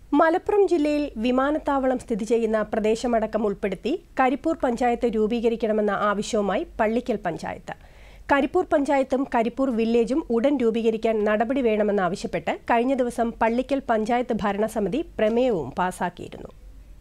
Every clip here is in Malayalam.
മലപ്പുറം ജില്ലയിൽ വിമാനത്താവളം സ്ഥിതി ചെയ്യുന്ന പ്രദേശമടക്കം ഉൾപ്പെടുത്തി കരിപ്പൂർ പഞ്ചായത്ത് രൂപീകരിക്കണമെന്ന ആവശ്യവുമായി പള്ളിക്കൽ പഞ്ചായത്ത് കരിപ്പൂർ പഞ്ചായത്തും കരിപ്പൂർ വില്ലേജും ഉടൻ രൂപീകരിക്കാൻ നടപടി വേണമെന്നാവശ്യപ്പെട്ട് കഴിഞ്ഞ ദിവസം പള്ളിക്കൽ പഞ്ചായത്ത് ഭരണസമിതി പ്രമേയവും പാസാക്കിയിരുന്നു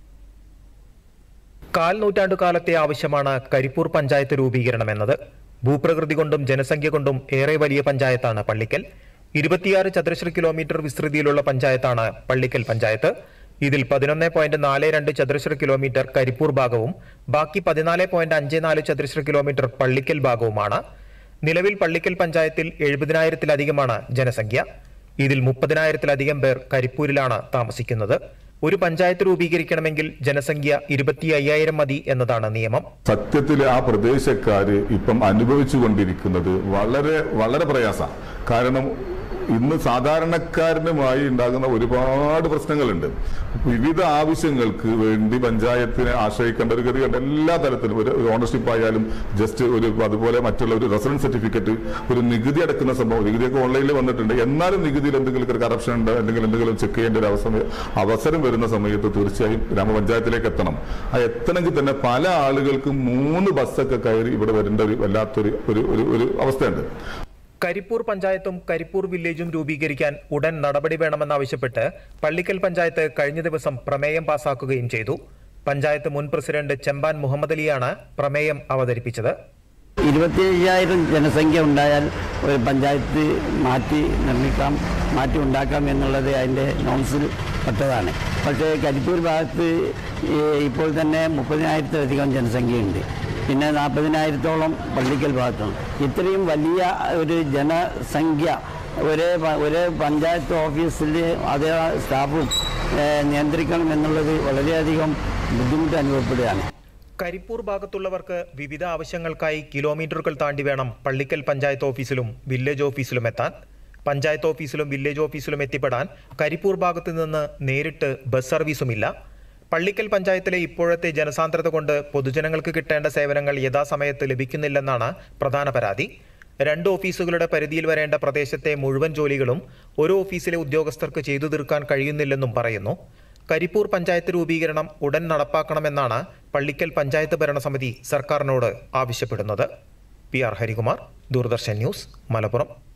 കാൽ നൂറ്റാണ്ടുകാലത്തെ ആവശ്യമാണ് കരിപ്പൂർ പഞ്ചായത്ത് രൂപീകരണമെന്നത് ഭൂപ്രകൃതി കൊണ്ടും ജനസംഖ്യ കൊണ്ടും ഏറെ വലിയ പഞ്ചായത്താണ് പള്ളിക്കൽ ഇരുപത്തിയാറ് ചതുരശ്ര കിലോമീറ്റർ വിസ്തൃതിയിലുള്ള പഞ്ചായത്താണ് പള്ളിക്കൽ പഞ്ചായത്ത് ഇതിൽ പതിനൊന്ന് പോയിന്റ് നാല് രണ്ട് ചതുരശ്ര കിലോമീറ്റർ കരിപ്പൂർ ഭാഗവും ബാക്കി പതിനാല് പോയിന്റ് അഞ്ച് നാല് ചതുരശ്ര കിലോമീറ്റർ പള്ളിക്കൽ ഭാഗവുമാണ് നിലവിൽ പള്ളിക്കൽ പഞ്ചായത്തിൽ എഴുപതിനായിരത്തിലധികമാണ് ജനസംഖ്യ ഇതിൽ മുപ്പതിനായിരത്തിലധികം പേർ കരിപ്പൂരിലാണ് താമസിക്കുന്നത് ഒരു പഞ്ചായത്ത് രൂപീകരിക്കണമെങ്കിൽ ജനസംഖ്യ ഇരുപത്തി അയ്യായിരം മതി എന്നതാണ് നിയമം സത്യത്തിൽ ആ പ്രദേശക്കാര് ഇപ്പം അനുഭവിച്ചു കൊണ്ടിരിക്കുന്നത് വളരെ വളരെ പ്രയാസമാണ് കാരണം ഇന്ന് സാധാരണക്കാരനുമായി ഉണ്ടാകുന്ന ഒരുപാട് പ്രശ്നങ്ങളുണ്ട് വിവിധ ആവശ്യങ്ങൾക്ക് വേണ്ടി പഞ്ചായത്തിനെ ആശ്രയിക്കേണ്ട ഒരു ഗതികണ്ട് എല്ലാ തരത്തിലും ഒരു ഓണർഷിപ്പ് ആയാലും ജസ്റ്റ് ഒരു അതുപോലെ മറ്റുള്ള ഒരു റെസിഡൻസ് സർട്ടിഫിക്കറ്റ് ഒരു നികുതി അടക്കുന്ന സംഭവം നികുതിയൊക്കെ ഓൺലൈനിൽ വന്നിട്ടുണ്ട് എന്നാലും നികുതിയിൽ എന്തെങ്കിലും ഒരു കറപ്ഷൻ ഉണ്ട് എന്തെങ്കിലും എന്തെങ്കിലും ചെക്ക് ചെയ്യേണ്ട ഒരു അവസരം അവസരം വരുന്ന സമയത്ത് തീർച്ചയായും ഗ്രാമപഞ്ചായത്തിലേക്ക് എത്തണം ആ എത്തണമെങ്കിൽ തന്നെ പല ആളുകൾക്കും മൂന്ന് ബസ്സൊക്കെ കയറി ഇവിടെ വരേണ്ട ഒരു വല്ലാത്തൊരു ഒരു ഒരു ഒരു അവസ്ഥയുണ്ട് കരിപ്പൂർ പഞ്ചായത്തും കരിപ്പൂർ വില്ലേജും രൂപീകരിക്കാൻ ഉടൻ നടപടി വേണമെന്നാവശ്യപ്പെട്ട് പള്ളിക്കൽ പഞ്ചായത്ത് കഴിഞ്ഞ ദിവസം പ്രമേയം പാസാക്കുകയും ചെയ്തു പഞ്ചായത്ത് മുൻ പ്രസിഡന്റ് ചെമ്പാൻ മുഹമ്മദ് അലിയാണ് പ്രമേയം അവതരിപ്പിച്ചത് ഇരുപത്തി അയ്യായിരം ജനസംഖ്യ ഉണ്ടായാൽ ഒരു പഞ്ചായത്ത് മാറ്റി നിർമ്മിക്കാം മാറ്റി ഉണ്ടാക്കാം എന്നുള്ളത് അതിൻ്റെ നോംസിൽ പെട്ടതാണ് പക്ഷേ കരിപ്പൂർ ഭാഗത്ത് ഈ ഇപ്പോൾ തന്നെ മുപ്പതിനായിരത്തിലധികം ജനസംഖ്യയുണ്ട് പിന്നെ നാൽപ്പതിനായിരത്തോളം പള്ളിക്കൽ ഭാഗത്തുണ്ട് ഇത്രയും വലിയ ഒരു ജനസംഖ്യ ഒരേ പ- ഒരേ പഞ്ചായത്ത് ഓഫീസിൽ അതേ സ്റ്റാഫും ഏഹ്, നിയന്ത്രിക്കണം എന്നുള്ളത് വളരെയധികം ബുദ്ധിമുട്ട് അനുഭവപ്പെടുകയാണ് കരിപ്പൂർ ഭാഗത്തുള്ളവർക്ക് വിവിധ ആവശ്യങ്ങൾക്കായി കിലോമീറ്ററുകൾ താണ്ടി വേണം പള്ളിക്കൽ പഞ്ചായത്ത് ഓഫീസിലും വില്ലേജ് ഓഫീസിലും എത്താൻ പഞ്ചായത്ത് ഓഫീസിലും വില്ലേജ് ഓഫീസിലും എത്തിപ്പെടാൻ കരിപ്പൂർ ഭാഗത്തു നിന്ന് നേരിട്ട് ബസ് സർവീസുമില്ല പള്ളിക്കൽ പഞ്ചായത്തിലെ ഇപ്പോഴത്തെ ജനസാന്ദ്രത കൊണ്ട് പൊതുജനങ്ങൾക്ക് കിട്ടേണ്ട സേവനങ്ങൾ യഥാസമയത്ത് ലഭിക്കുന്നില്ലെന്നാണ് പ്രധാന പരാതി രണ്ട് ഓഫീസുകളുടെ പരിധിയിൽ വരേണ്ട പ്രദേശത്തെ മുഴുവൻ ജോലികളും ഒരു ഓഫീസിലെ ഉദ്യോഗസ്ഥർക്ക് ചെയ്തു തീർക്കാൻ കഴിയുന്നില്ലെന്നും പറയുന്നു കരിപ്പൂർ പഞ്ചായത്ത് രൂപീകരണം ഉടൻ നടപ്പാക്കണമെന്നാണ് പള്ളിക്കൽ പഞ്ചായത്ത് ഭരണസമിതി സർക്കാരിനോട് ആവശ്യപ്പെടുന്നത് P R Harikumar Doordarshan news Malappuram